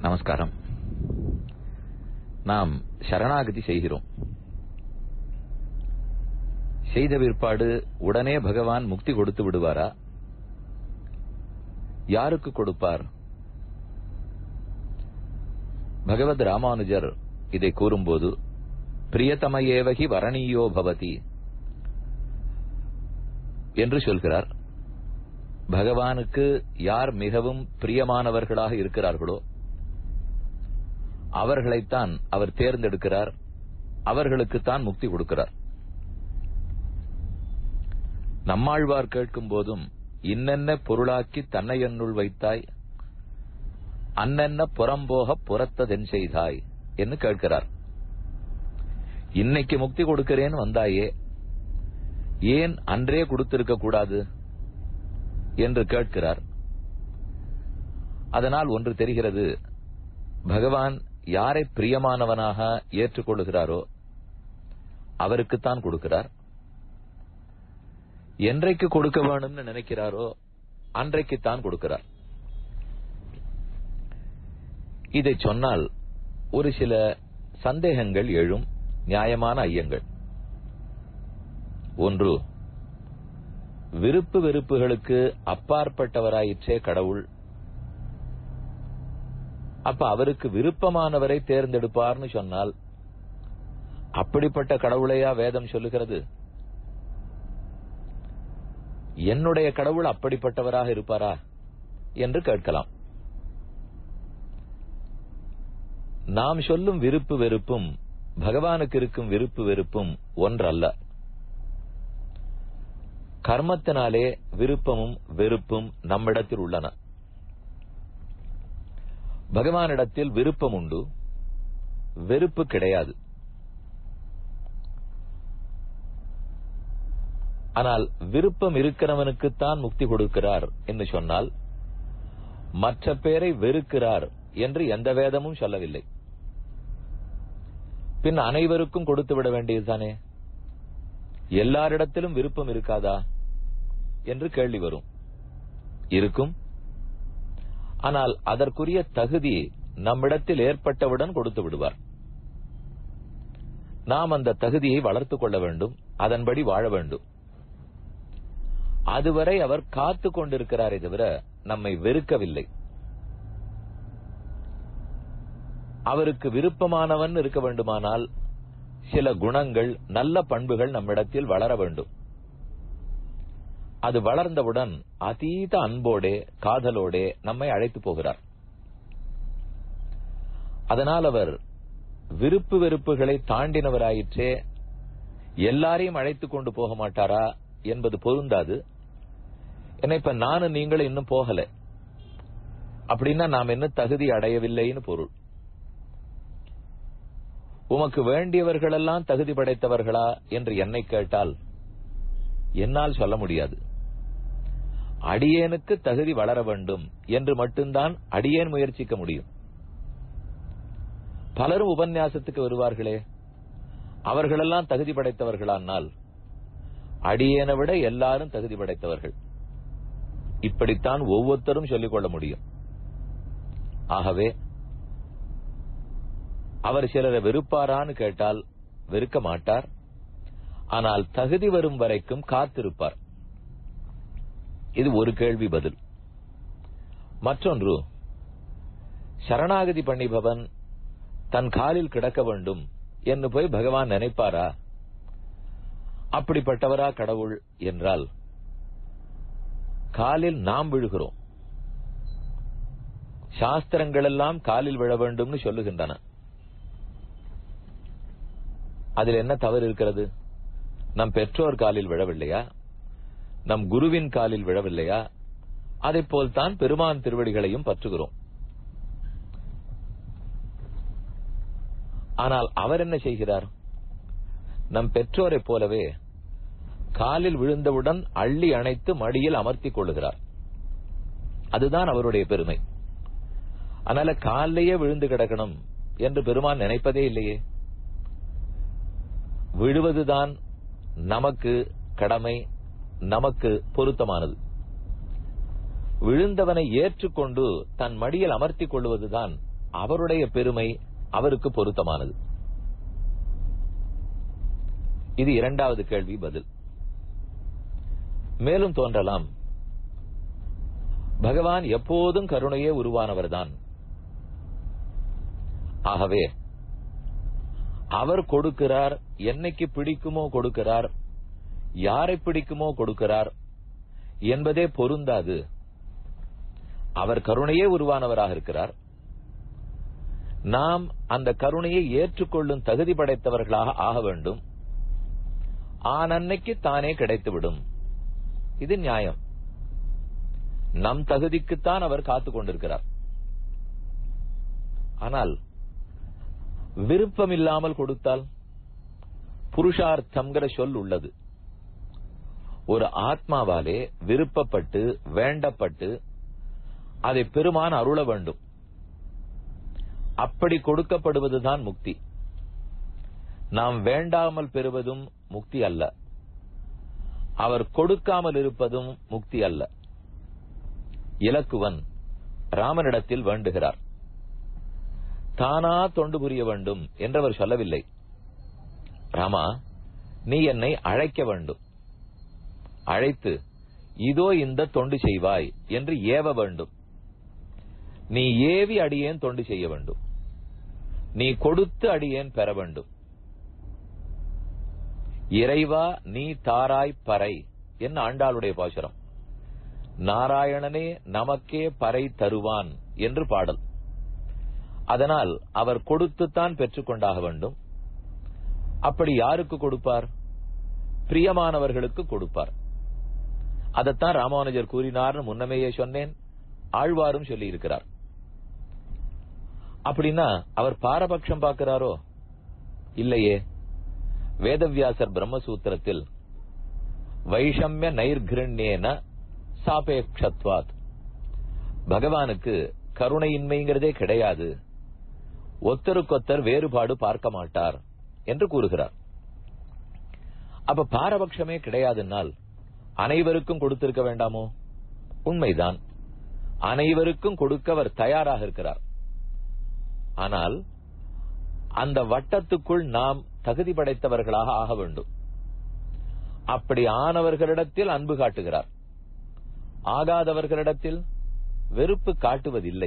நமஸ்காரம் நாம் சரணாகதி செய்கிறோம் செய்த பிற்பாடு உடனே பகவான் முக்தி கொடுத்து விடுவாரா யாருக்கு கொடுப்பார் பகவத் ராமானுஜர் இதை கூறும்போது பிரியதமையேவகி வரணீயோ பவதி என்று சொல்கிறார் பகவானுக்கு யார் மிகவும் பிரியமானவர்களாக இருக்கிறார்களோ அவர்களைத்தான் அவர் தேர்ந்தெடுக்கிறார் அவர்களுக்குத்தான் முக்தி கொடுக்கிறார் நம்மாழ்வார் கேட்கும் போதும் இன்னென்ன பொருளாக்கி தன்னை என்னுள் வைத்தாய் அன்னென்ன புறம்போக புறத்ததென் செய்தாய் என்று கேட்கிறார் இன்னைக்கு முக்தி கொடுக்கிறேன் வந்தாயே ஏன் அன்றே கொடுத்திருக்க கூடாது என்று கேட்கிறார் அதனால் ஒன்று தெரிகிறது பகவான் யாரை பிரியமானவனாக ஏற்றுக்கொள்கிறாரோ அவருக்குத்தான் கொடுக்கிறார் என்றைக்கு கொடுக்க வேணும்னு நினைக்கிறாரோ அன்றைக்குத்தான் கொடுக்கிறார் இதை சொன்னால் ஒரு சில சந்தேகங்கள் எழும் நியாயமான ஐயங்கள் ஒன்று விருப்பு வெறுப்புகளுக்கு அப்பாற்பட்டவராயிற்றே கடவுள் அப்ப அவருக்கு விருப்பமானவரை தேர்ந்தெடுப்பார்னு சொன்னால் அப்படிப்பட்ட கடவுளையா வேதம் சொல்லுகிறது என்னுடைய கடவுள் அப்படிப்பட்டவராக இருப்பாரா என்று கேட்கலாம் நாம் சொல்லும் விருப்பு வெறுப்பும் பகவானுக்கு இருக்கும் விருப்பு வெறுப்பும் ஒன்றல்ல கர்மத்தினாலே விருப்பமும் வெறுப்பும் நம்மிடத்தில் உள்ளன பகவானிடத்தில் விருப்பம் உண்டு வெறுப்பு கிடையாது ஆனால் விருப்பம் இருக்கிறவனுக்குத்தான் முக்தி கொடுக்கிறார் என்று சொன்னால் மற்ற பேரை வெறுக்கிறார் என்று எந்த வேதமும் சொல்லவில்லை பின் அனைவருக்கும் கொடுத்து விட வேண்டியதுதானே எல்லாரிடத்திலும் விருப்பம் இருக்காதா என்று கேள்வி வரும் இருக்கும் ஆனால் அதற்குரிய தகுதி நம்மிடத்தில் ஏற்பட்டவுடன் கொடுத்து விடுவார் நாம் அந்த தகுதியை வளர்த்துக் கொள்ள வேண்டும் அதன்படி வாழ வேண்டும் அதுவரை அவர் காத்து கொண்டிருக்கிறாரே தவிர நம்மை வெறுக்கவில்லை அவருக்கு விருப்பமானவன் இருக்க வேண்டுமானால் சில குணங்கள் நல்ல பண்புகள் நம்மிடத்தில் வளர வேண்டும் அது வளர்ந்தவுடன் அதீத அன்போடே காதலோடே நம்மை அழைத்து போகிறார் அதனால் அவர் விருப்பு வெறுப்புகளை தாண்டினவராயிற்றே எல்லாரையும் அழைத்துக் கொண்டு போக மாட்டாரா என்பது பொருந்தாது ஏன்னா இப்ப நானும் நீங்களும் இன்னும் போகல அப்படின்னா நாம் இன்னும் தகுதி அடையவில்லைன்னு பொருள் உமக்கு வேண்டியவர்களெல்லாம் தகுதி படைத்தவர்களா என்று என்னை கேட்டால் என்னால் சொல்ல முடியாது அடியேனுக்கு தகுதி வளர வேண்டும் என்று மட்டும்தான் அடியேன் முயற்சிக்க முடியும் பலரும் உபன்யாசத்துக்கு வருவார்களே அவர்களெல்லாம் தகுதி படைத்தவர்களானால் அடியேனை விட எல்லாரும் தகுதி படைத்தவர்கள் இப்படித்தான் ஒவ்வொருத்தரும் சொல்லிக் கொள்ள முடியும் ஆகவே அவர் சிலரை வெறுப்பாரான்னு கேட்டால் வெறுக்க மாட்டார் ஆனால் தகுதி வரும் வரைக்கும் காத்திருப்பார் இது ஒரு கேள்வி பதில் மற்றொன்று சரணாகதி பண்ணிபவன் தன் காலில் கிடக்க வேண்டும் என்று போய் பகவான் நினைப்பாரா அப்படிப்பட்டவரா கடவுள் என்றால் காலில் நாம் விழுகிறோம் சாஸ்திரங்கள் எல்லாம் காலில் விழ வேண்டும்னு சொல்லுகின்றன அதில் என்ன தவறு இருக்கிறது நம் பெற்றோர் காலில் விழவில்லையா நம் குருவின் காலில் விழவில்லையா அதை போல்தான் பெருமான் திருவடிகளையும் பற்றுகிறோம் ஆனால் அவர் என்ன செய்கிறார் நம் பெற்றோரைப் போலவே காலில் விழுந்தவுடன் அள்ளி அணைத்து மடியில் அமர்த்திக் கொள்ளுகிறார் அதுதான் அவருடைய பெருமை அதனால காலிலேயே விழுந்து கிடக்கணும் என்று பெருமான் நினைப்பதே இல்லையே விழுவதுதான் நமக்கு கடமை நமக்கு பொருத்தமானது விழுந்தவனை ஏற்றுக்கொண்டு தன் மடியில் அமர்த்திக் கொள்வதுதான் அவருடைய பெருமை அவருக்கு பொருத்தமானது இது இரண்டாவது கேள்வி பதில் மேலும் தோன்றலாம் பகவான் எப்போதும் கருணையே உருவானவர்தான் ஆகவே அவர் கொடுக்கிறார் என்னைக்கு பிடிக்குமோ கொடுக்கிறார் யாரை பிடிக்குமோ கொடுக்கிறார் என்பதே பொருந்தாது அவர் கருணையே உருவானவராக இருக்கிறார் நாம் அந்த கருணையை ஏற்றுக்கொள்ளும் தகுதி படைத்தவர்களாக ஆக வேண்டும் ஆனன்னைக்கு தானே கிடைத்துவிடும் இது நியாயம் நம் தகுதிக்குத்தான் அவர் காத்துக் கொண்டிருக்கிறார் ஆனால் விருப்பம் இல்லாமல் கொடுத்தால் புருஷார்த்தம்ங்கிற சொல் உள்ளது ஒரு ஆத்மாவாலே விருப்பப்பட்டு வேண்டப்பட்டு அதை பெருமான் அருள வேண்டும் அப்படி கொடுக்கப்படுவதுதான் முக்தி நாம் வேண்டாமல் பெறுவதும் முக்தி அல்ல அவர் கொடுக்காமல் இருப்பதும் முக்தி அல்ல இலக்குவன் ராமனிடத்தில் வேண்டுகிறார் தானா தொண்டு புரிய வேண்டும் என்றவர் சொல்லவில்லை ராமா நீ என்னை அழைக்க வேண்டும் அழைத்து இதோ இந்த தொண்டு செய்வாய் என்று ஏவ வேண்டும் நீ ஏவி அடியேன் தொண்டு செய்ய வேண்டும் நீ கொடுத்து அடியேன் பெற வேண்டும் இறைவா நீ தாராய் பறை என்ன ஆண்டாளுடைய பாசுரம் நாராயணனே நமக்கே பறை தருவான் என்று பாடல் அதனால் அவர் கொடுத்துத்தான் பெற்றுக்கொண்டாக வேண்டும் அப்படி யாருக்கு கொடுப்பார் பிரியமானவர்களுக்கு கொடுப்பார் அதைத்தான் ராமானுஜர் கூறினார்னு முன்னமேயே சொன்னேன் ஆழ்வாரும் சொல்லி இருக்கிறார் அப்படின்னா அவர் பாரபட்சம் பார்க்கிறாரோ இல்லையே வேதவியாசர் பிரம்மசூத்திரத்தில் வைஷம்ய நைர்கிருண்யேன சாபேக்ஷத்வாத் பகவானுக்கு கருணையின்மைங்கிறதே கிடையாது ஒத்தருக்கொத்தர் வேறுபாடு பார்க்க மாட்டார் என்று கூறுகிறார் அப்ப பாரபட்சமே கிடையாதுன்னால் அனைவருக்கும் கொடுத்திருக்க வேண்டாமோ உண்மைதான் அனைவருக்கும் கொடுக்க அவர் தயாராக இருக்கிறார் ஆனால் அந்த வட்டத்துக்குள் நாம் தகுதி படைத்தவர்களாக ஆக வேண்டும் அப்படி ஆனவர்களிடத்தில் அன்பு காட்டுகிறார் ஆகாதவர்களிடத்தில் வெறுப்பு காட்டுவதில்லை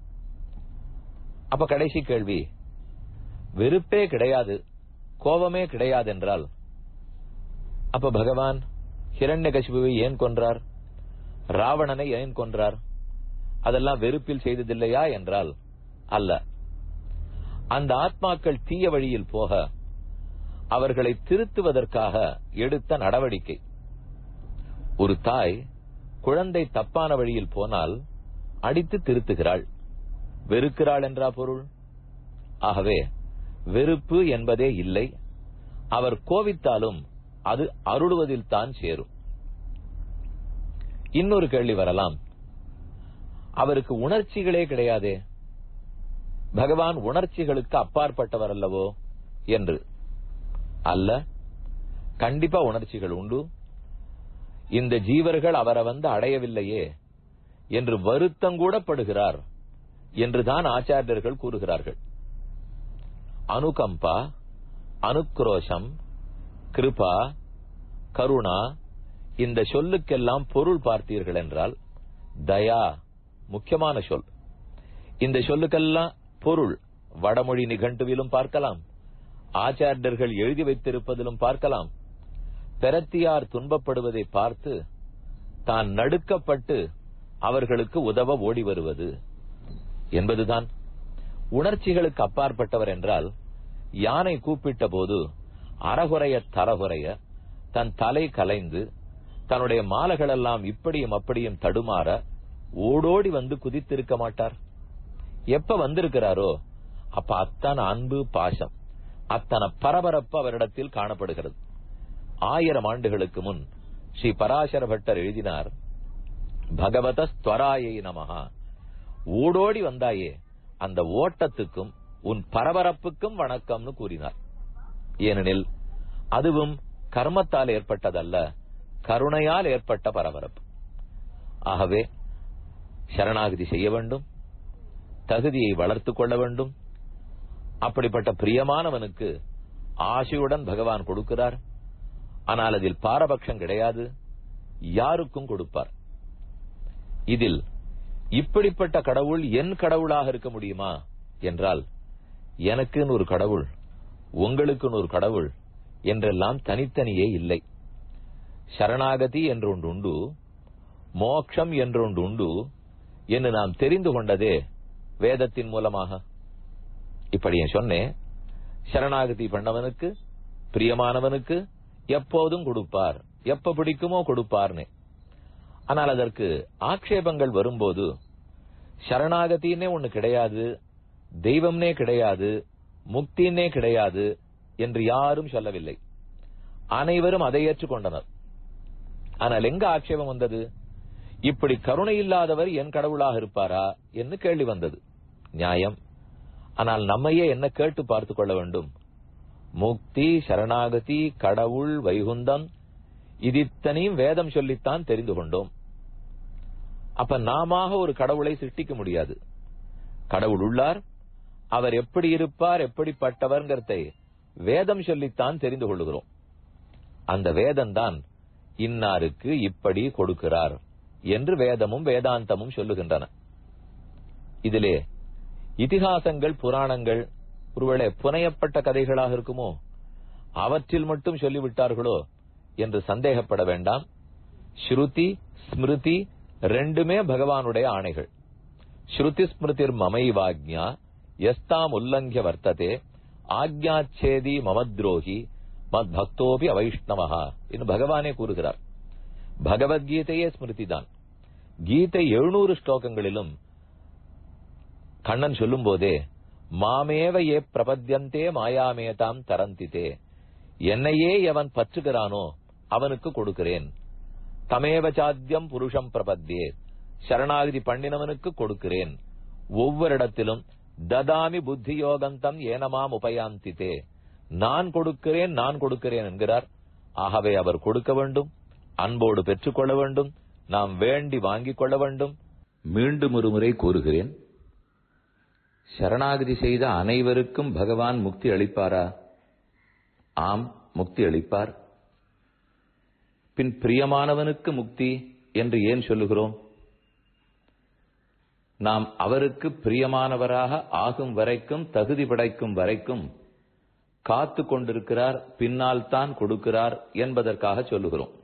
அப்ப கடைசி கேள்வி வெறுப்பே கிடையாது கோபமே கிடையாது என்றால் அப்ப பகவான் ஹிரண்யகசிபுவை ஏன் கொன்றார் ராவணனை ஏன் கொன்றார் அதெல்லாம் வெறுப்பில் செய்ததில்லையா என்றால் அல்ல அந்த ஆத்மாக்கள் தீய வழியில் போக அவர்களை திருத்துவதற்காக எடுத்த நடவடிக்கை ஒரு தாய் குழந்தை தப்பான வழியில் போனால் அடித்து திருத்துகிறாள் வெறுக்கிறாள் என்றா பொருள் ஆகவே வெறுப்பு என்பதே இல்லை அவர் கோவித்தாலும் அது அருளுவதில் தான் சேரும் இன்னொரு கேள்வி வரலாம் அவருக்கு உணர்ச்சிகளே கிடையாதே பகவான் உணர்ச்சிகளுக்கு அப்பாற்பட்டவர் அல்லவோ என்று அல்ல கண்டிப்பா உணர்ச்சிகள் உண்டு இந்த ஜீவர்கள் அவரை வந்து அடையவில்லையே என்று வருத்தங்கூட படுகிறார் என்றுதான் ஆச்சாரியர்கள் கூறுகிறார்கள் அனுகம்பா அனுக்ரோஷம் கிருபா கருணா இந்த சொல்லுக்கெல்லாம் பொருள் பார்த்தீர்கள் என்றால் தயா முக்கியமான சொல் இந்த சொல்லுக்கெல்லாம் பொருள் வடமொழி நிகண்டுவிலும் பார்க்கலாம் ஆச்சாரியர்கள் எழுதி வைத்திருப்பதிலும் பார்க்கலாம் பெரத்தியார் துன்பப்படுவதை பார்த்து தான் நடுக்கப்பட்டு அவர்களுக்கு உதவ ஓடி வருவது என்பதுதான் உணர்ச்சிகளுக்கு அப்பாற்பட்டவர் என்றால் யானை கூப்பிட்ட போது அறகுறைய தரகுறைய தன் தலை கலைந்து தன்னுடைய மாலைகளெல்லாம் இப்படியும் அப்படியும் தடுமாற ஓடோடி வந்து குதித்திருக்க மாட்டார் எப்ப வந்திருக்கிறாரோ அப்ப அத்தனை அன்பு பாசம் அத்தனை பரபரப்பு அவரிடத்தில் காணப்படுகிறது ஆயிரம் ஆண்டுகளுக்கு முன் ஸ்ரீ பராசர பட்டர் எழுதினார் பகவத ஸ்வராயை நமகா ஓடோடி வந்தாயே அந்த ஓட்டத்துக்கும் உன் பரபரப்புக்கும் வணக்கம்னு கூறினார் ஏனெனில் அதுவும் கர்மத்தால் ஏற்பட்டதல்ல கருணையால் ஏற்பட்ட பரபரப்பு ஆகவே சரணாகதி செய்ய வேண்டும் தகுதியை வளர்த்துக் கொள்ள வேண்டும் அப்படிப்பட்ட பிரியமானவனுக்கு ஆசையுடன் பகவான் கொடுக்கிறார் ஆனால் அதில் பாரபட்சம் கிடையாது யாருக்கும் கொடுப்பார் இதில் இப்படிப்பட்ட கடவுள் என் கடவுளாக இருக்க முடியுமா என்றால் எனக்குன்னு ஒரு கடவுள் உங்களுக்குன்னு ஒரு கடவுள் என்றெல்லாம் தனித்தனியே இல்லை சரணாகதி என்றொன்று உண்டு மோக்ஷம் என்றொன்று உண்டு என்று நாம் தெரிந்து கொண்டதே வேதத்தின் மூலமாக இப்படி என் சொன்னேன் சரணாகதி பண்ணவனுக்கு பிரியமானவனுக்கு எப்போதும் கொடுப்பார் எப்ப பிடிக்குமோ கொடுப்பார்னு ஆனால் அதற்கு ஆக்ஷேபங்கள் வரும்போது சரணாகத்தின்னே ஒண்ணு கிடையாது தெய்வம்னே கிடையாது முக்தின்னே கிடையாது என்று யாரும் சொல்லவில்லை அனைவரும் அதை ஏற்றுக்கொண்டனர் ஆனால் எங்க ஆட்சேபம் வந்தது இப்படி கருணை இல்லாதவர் என் கடவுளாக இருப்பாரா என்று கேள்வி வந்தது நியாயம் ஆனால் நம்மையே என்ன கேட்டு பார்த்துக் கொள்ள வேண்டும் முக்தி சரணாகதி கடவுள் வைகுந்தம் இது இத்தனையும் வேதம் சொல்லித்தான் தெரிந்து கொண்டோம் அப்ப நாம ஒரு கடவுளை சிருஷ்டிக்க முடியாது கடவுள் உள்ளார் அவர் எப்படி இருப்பார் எப்படிப்பட்டவர்ங்கிறதை வேதம் சொல்லித்தான் தெரிந்து கொள்ளுகிறோம் அந்த வேதம் தான் இன்னாருக்கு இப்படி கொடுக்கிறார் என்று வேதமும் வேதாந்தமும் சொல்லுகின்றன இதிலே இதிகாசங்கள் புராணங்கள் ஒருவேளை புனையப்பட்ட கதைகளாக இருக்குமோ அவற்றில் மட்டும் சொல்லிவிட்டார்களோ என்று சந்தேகப்பட வேண்டாம் ஸ்ருதி ஸ்மிருதி ரெண்டுமே பகவானுடைய ஆணைகள் ஸ்ருதி ஸ்மிருதிர் மமைவாக்ஞா எஸ்தாம் உல்லங்கிய வர்த்ததே ஆக்ஞாச்சேதி மமத்ரோகி மத் பக்தோபி அவைஷ்ணவஹா என்று பகவானே கூறுகிறார் பகவத்கீதையே ஸ்மிருதி தான் கீதை எழுநூறு ஸ்லோகங்களிலும் கண்ணன் சொல்லும் போதே மாமேவ ஏ பிரபத்யந்தே மாயாமேதாம் தரந்திதே என்னையே எவன் பற்றுகிறானோ அவனுக்கு கொடுக்கிறேன் தமேவ சாத்தியம் புருஷம் பிரபத்தியே சரணாகதி பண்ணினவனுக்கு கொடுக்கிறேன் ஒவ்வொரு இடத்திலும் ததாமி புத்தி யோகந்தம் ஏனமாம் உபயாந்தித்தே நான் கொடுக்கிறேன் நான் கொடுக்கிறேன் என்கிறார் ஆகவே அவர் கொடுக்க வேண்டும் அன்போடு பெற்றுக்கொள்ள வேண்டும் நாம் வேண்டி வாங்கிக் கொள்ள வேண்டும் மீண்டும் ஒரு முறை கூறுகிறேன் சரணாகதி செய்த அனைவருக்கும் பகவான் முக்தி அளிப்பாரா ஆம் முக்தி அளிப்பார் பின் பிரியமானவனுக்கு முக்தி என்று ஏன் சொல்லுகிறோம் நாம் அவருக்கு பிரியமானவராக ஆகும் வரைக்கும் தகுதி படைக்கும் வரைக்கும் காத்து கொண்டிருக்கிறார் பின்னால் தான் கொடுக்கிறார் என்பதற்காக சொல்லுகிறோம்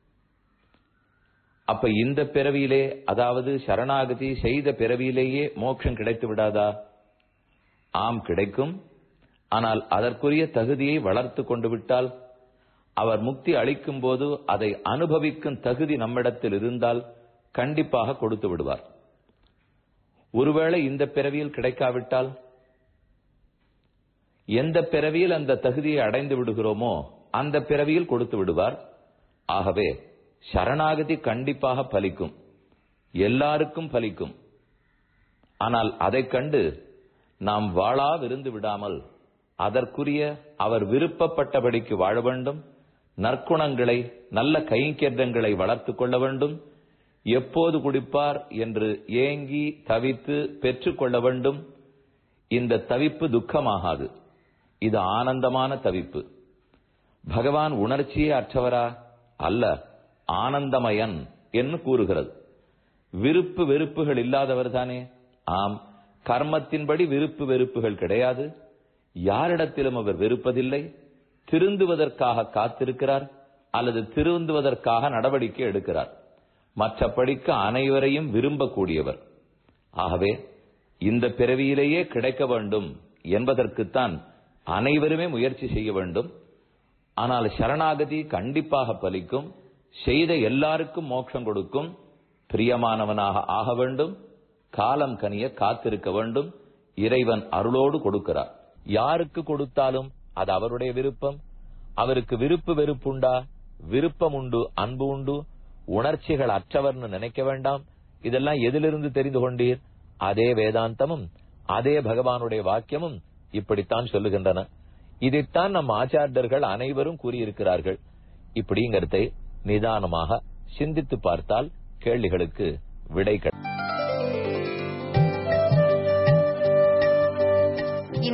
அப்ப இந்த பிறவியிலே அதாவது சரணாகதி செய்த பிறவியிலேயே மோட்சம் கிடைத்து விடாதா ஆம் கிடைக்கும் ஆனால் அதற்குரிய தகுதியை வளர்த்து கொண்டு விட்டால் அவர் முக்தி அளிக்கும் போது அதை அனுபவிக்கும் தகுதி நம்மிடத்தில் இருந்தால் கண்டிப்பாக கொடுத்து விடுவார் ஒருவேளை இந்த பிறவியில் கிடைக்காவிட்டால் எந்த பிறவியில் அந்த தகுதியை அடைந்து விடுகிறோமோ அந்த பிறவியில் கொடுத்து விடுவார் ஆகவே சரணாகதி கண்டிப்பாக பலிக்கும் எல்லாருக்கும் பலிக்கும் ஆனால் அதைக் கண்டு நாம் வாழா விருந்து விடாமல் அதற்குரிய அவர் விருப்பப்பட்டபடிக்கு வாழ வேண்டும் நற்குணங்களை நல்ல கைங்கேற்றங்களை வளர்த்துக் கொள்ள வேண்டும் எப்போது குடிப்பார் என்று ஏங்கி தவித்து பெற்றுக்கொள்ள வேண்டும் இந்த தவிப்பு துக்கமாகாது இது ஆனந்தமான தவிப்பு பகவான் உணர்ச்சியே அற்றவரா அல்ல ஆனந்தமயன் என்று கூறுகிறது விருப்பு வெறுப்புகள் இல்லாதவர் தானே ஆம் கர்மத்தின்படி விருப்பு வெறுப்புகள் கிடையாது யாரிடத்திலும் அவர் வெறுப்பதில்லை திருந்துவதற்காக காத்திருக்கிறார் அல்லது திருந்துவதற்காக நடவடிக்கை எடுக்கிறார் மற்றபடிக்கு அனைவரையும் விரும்பக்கூடியவர் ஆகவே இந்த பிறவியிலேயே கிடைக்க வேண்டும் என்பதற்குத்தான் அனைவருமே முயற்சி செய்ய வேண்டும் ஆனால் சரணாகதி கண்டிப்பாக பலிக்கும் செய்த எல்லாருக்கும் மோட்சம் கொடுக்கும் பிரியமானவனாக ஆக வேண்டும் காலம் கனிய காத்திருக்க வேண்டும் இறைவன் அருளோடு கொடுக்கிறார் யாருக்கு கொடுத்தாலும் அது அவருடைய விருப்பம் அவருக்கு விருப்பு வெறுப்புண்டா விருப்பம் உண்டு அன்பு உண்டு உணர்ச்சிகள் அற்றவர்னு நினைக்க வேண்டாம் இதெல்லாம் எதிலிருந்து தெரிந்து கொண்டீர் அதே வேதாந்தமும் அதே பகவானுடைய வாக்கியமும் இப்படித்தான் சொல்லுகின்றன இதைத்தான் நம் ஆச்சாரியர்கள் அனைவரும் கூறியிருக்கிறார்கள் இப்படிங்கிறதை நிதானமாக சிந்தித்து பார்த்தால் கேள்விகளுக்கு விடை கிடை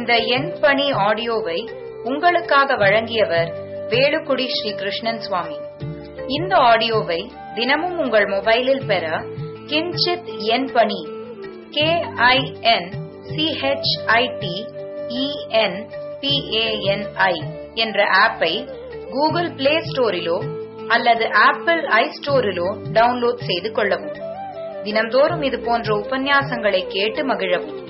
இந்த எண் பணி ஆடியோவை உங்களுக்காக வழங்கியவர் வேலுக்குடி ஸ்ரீ கிருஷ்ணன் சுவாமி இந்த ஆடியோவை தினமும் உங்கள் மொபைலில் பெற கிஞ்சித் எண் பணி கே ஐ என் சிஹெச்ஐடி இஎன் பிஏஎன்ஐ என்ற ஆப்பை கூகுள் பிளே ஸ்டோரிலோ அல்லது ஆப்பிள் ஐ ஸ்டோரிலோ டவுன்லோட் செய்து கொள்ளவும் தினம்தோறும் இது போன்ற உபன்யாசங்களை கேட்டு மகிழவும்